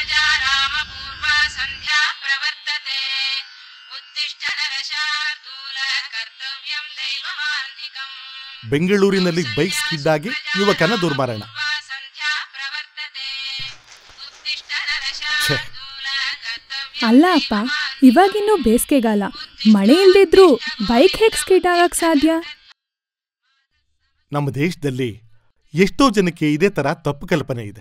रामपूर्वा सन्ध्या प्रवर्तते उत्तिष्ठ नरशार्दूल कर्तव्यं दैवमान्तिकम् ಬೆಂಗಳೂರಿನಲ್ಲಿ ಬೈಕ್ ಸ್ಕಿಡ್ ಆಗಿ ಯುವಕನ ದುರ್ಮರಣ सन्ध्या प्रवर्तते उत्तिष्ठ ಛೆ नरशार्दूल कर्तव्यं ಅಲ್ಲ ಅಪ್ಪ ಇವಾಗಿನ್ನೂ ಬೇಸಿಗೆಗಾಲ ಮಳೆ ಇಲ್ದಿದ್ರೂ ಬೈಕ್ ಹೇಗೆ ಸ್ಕಿಡ್ ಆಗಕ್ ಸಾಧ್ಯ ನಮ್ಮ ದೇಶದಲ್ಲಿ ಎಷ್ಟೋ ಜನಕ್ಕೆ ಇದೇ ತರ ತಪ್ಪು ಕಲ್ಪನೆ ಇದೆ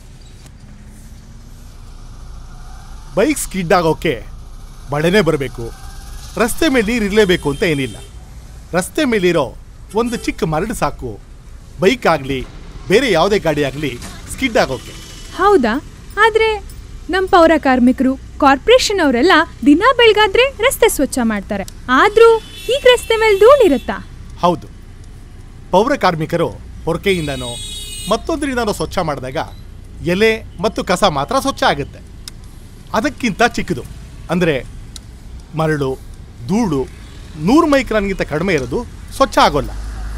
ಬೈಕ್ ಸ್ಕಿಡ್ ಆಗೋಕೆ ಮಳೆನೇ ಬರಬೇಕು ರಸ್ತೆ ಮೇಲೆ ನೀರು ಇರಲೇಬೇಕು ಅಂತ ಏನಿಲ್ಲ ರಸ್ತೆ ಮೇಲಿರೋ ಒಂದು ಚಿಕ್ಕ ಮರಳು ಸಾಕು ಬೈಕ್ ಆಗಲಿ ಬೇರೆ ಯಾವುದೇ ಗಾಡಿ ಆಗಲಿ ಸ್ಕಿಡ್ ಆಗೋಕೆ ಹೌದಾ ಆದ್ರೆ ನಮ್ಮ ಪೌರ ಕಾರ್ಮಿಕರು ಕಾರ್ಪೊರೇಷನ್ ಅವರೆಲ್ಲ ದಿನ ಬೆಳಗಾದ್ರೆ ರಸ್ತೆ ಸ್ವಚ್ಛ ಮಾಡ್ತಾರೆ ಆದ್ರೂ ಈಗ ರಸ್ತೆ ಮೇಲೆ ಧೂಳಿರುತ್ತಾ ಹೌದು ಪೌರ ಕಾರ್ಮಿಕರು ಹೊರಕೆಯಿಂದನೋ ಮತ್ತೊಂದರಿಂದನೋ ಸ್ವಚ್ಛ ಮಾಡಿದಾಗ ಎಲೆ ಮತ್ತು ಕಸ ಮಾತ್ರ ಸ್ವಚ್ಛ ಆಗುತ್ತೆ ಅದಕ್ಕಿಂತ ಚಿಕ್ಕದು ಅಂದರೆ ಮರಳು ಧೂಳು ನೂರು ಮೈಕ್ರಾನ್ಗಿಂತ ಕಡಿಮೆ ಇರೋದು ಸ್ವಚ್ಛ ಆಗೋಲ್ಲ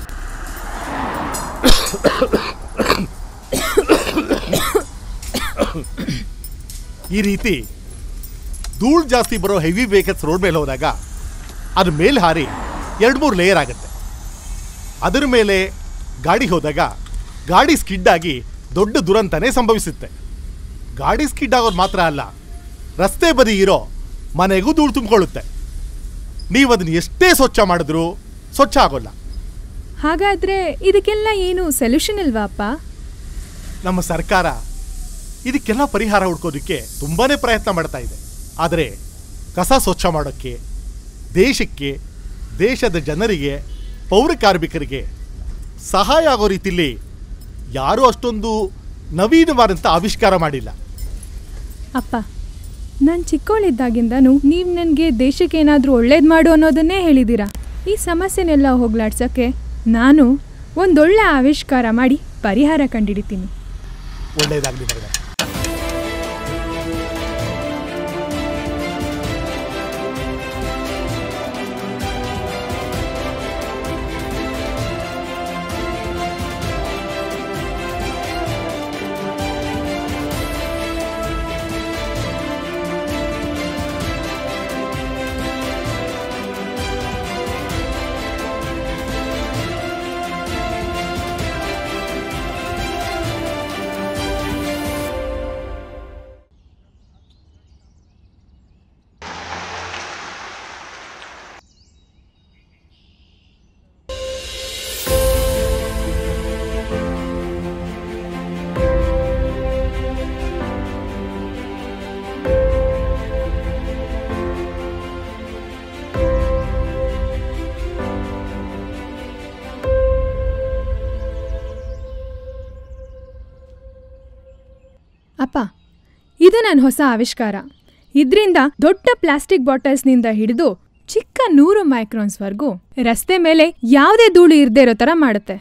ಈ ರೀತಿ ಧೂಳು ಜಾಸ್ತಿ ಬರೋ ಹೆವಿ ವೆಹಿಕಲ್ಸ್ ರೋಡ್ ಮೇಲೆ ಹೋದಾಗ ಅದು ಮೇಲೆ ಹಾರಿ ಎರಡು ಮೂರು ಲೇಯರ್ ಆಗುತ್ತೆ ಅದರ ಮೇಲೆ ಗಾಡಿ ಹೋದಾಗ ಗಾಡಿ ಸ್ಕಿಡ್ ಆಗಿ ದೊಡ್ಡ ದುರಂತನೇ ಸಂಭವಿಸುತ್ತೆ ಗಾಡಿ ಸ್ಕಿಡ್ ಆಗೋದು ಮಾತ್ರ ಅಲ್ಲ ರಸ್ತೆ ಬದಿ ಇರೋ ಮನೆಗೂ ಧೂಳು ತುಂಬಿಕೊಳ್ಳುತ್ತೆ ನೀವು ಅದನ್ನ ಎಷ್ಟೇ ಸ್ವಚ್ಛ ಮಾಡಿದ್ರೂ ಸ್ವಚ್ಛ ಆಗೋಲ್ಲ ಹಾಗಾದ್ರೆ ಇದಕ್ಕೆಲ್ಲ ಏನು ಸೊಲ್ಯೂಷನ್ ಇಲ್ವಾ ಅಪ್ಪ ನಮ್ಮ ಸರ್ಕಾರ ಇದಕ್ಕೆಲ್ಲ ಪರಿಹಾರ ಹುಡ್ಕೋದಕ್ಕೆ ತುಂಬಾನೇ ಪ್ರಯತ್ನ ಮಾಡ್ತಾ ಇದೆ ಆದರೆ ಕಸ ಸ್ವಚ್ಛ ಮಾಡೋಕ್ಕೆ ದೇಶಕ್ಕೆ ದೇಶದ ಜನರಿಗೆ ಪೌರ ಕಾರ್ಮಿಕರಿಗೆ ಸಹಾಯ ಆಗೋ ರೀತಿಲಿ ಯಾರೂ ಅಷ್ಟೊಂದು ನವೀನವಾದಂಥ ಆವಿಷ್ಕಾರ ಮಾಡಿಲ್ಲ ಅಪ್ಪ ನಾನು ಚಿಕ್ಕವಳಿದ್ದಾಗಿಂದನೂ ನೀವು ನನಗೆ ದೇಶಕ್ಕೆ ಏನಾದರೂ ಒಳ್ಳೇದು ಮಾಡು ಅನ್ನೋದನ್ನೇ ಹೇಳಿದ್ದೀರಾ ಈ ಸಮಸ್ಯೆನೆಲ್ಲ ಹೋಗ್ಲಾಡ್ಸೋಕ್ಕೆ ನಾನು ಒಂದೊಳ್ಳೆ ಆವಿಷ್ಕಾರ ಮಾಡಿ ಪರಿಹಾರ ಕಂಡಿಡಿತೀನಿ ಒಳ್ಳೆಯದಾಗಲಿ ಮಗನೇ ಅಪ್ಪ ಇದು ನನ್ನ ಹೊಸ ಆವಿಷ್ಕಾರ ಇದರಿಂದ ದೊಡ್ಡ ಪ್ಲಾಸ್ಟಿಕ್ ಬಾಟಲ್ಸ್ನಿಂದ ಹಿಡಿದು ಚಿಕ್ಕ ನೂರು ಮೈಕ್ರಾನ್ಸ್ವರೆಗೂ ರಸ್ತೆ ಮೇಲೆ ಯಾವುದೇ ಧೂಳು ಇರದೇ ಇರೋ ಥರ ಮಾಡುತ್ತೆ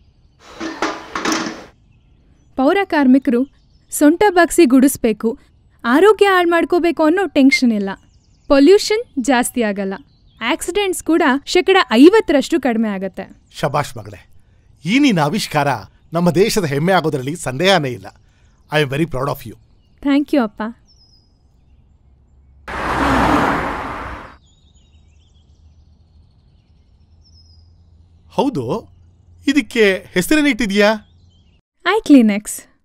ಪೌರ ಕಾರ್ಮಿಕರು ಸೊಂಟ ಬಾಗ್ಸಿ ಗುಡಿಸ್ಬೇಕು ಆರೋಗ್ಯ ಹಾಳು ಮಾಡ್ಕೋಬೇಕು ಅನ್ನೋ ಟೆನ್ಷನ್ ಇಲ್ಲ ಪೊಲ್ಯೂಷನ್ ಜಾಸ್ತಿ ಆಗಲ್ಲ ಆಕ್ಸಿಡೆಂಟ್ಸ್ ಕೂಡ ಶೇಕಡ ಐವತ್ತರಷ್ಟು ಕಡಿಮೆ ಆಗುತ್ತೆ ಶಬಾಷ್ ಮಗಳೇ ಈ ನಿನ್ನ ಆವಿಷ್ಕಾರ ನಮ್ಮ ದೇಶದ ಹೆಮ್ಮೆ ಆಗೋದ್ರಲ್ಲಿ ಸಂದೇಹನೇ ಇಲ್ಲ I am very proud of you thank you ಅಪ್ಪ ಹೌದು ಇದಕ್ಕೆ ಹೆಸರೇನಿಟ್ಟಿದ್ಯಾ ಐ ಕ್ಲಿನೆಕ್ಸ್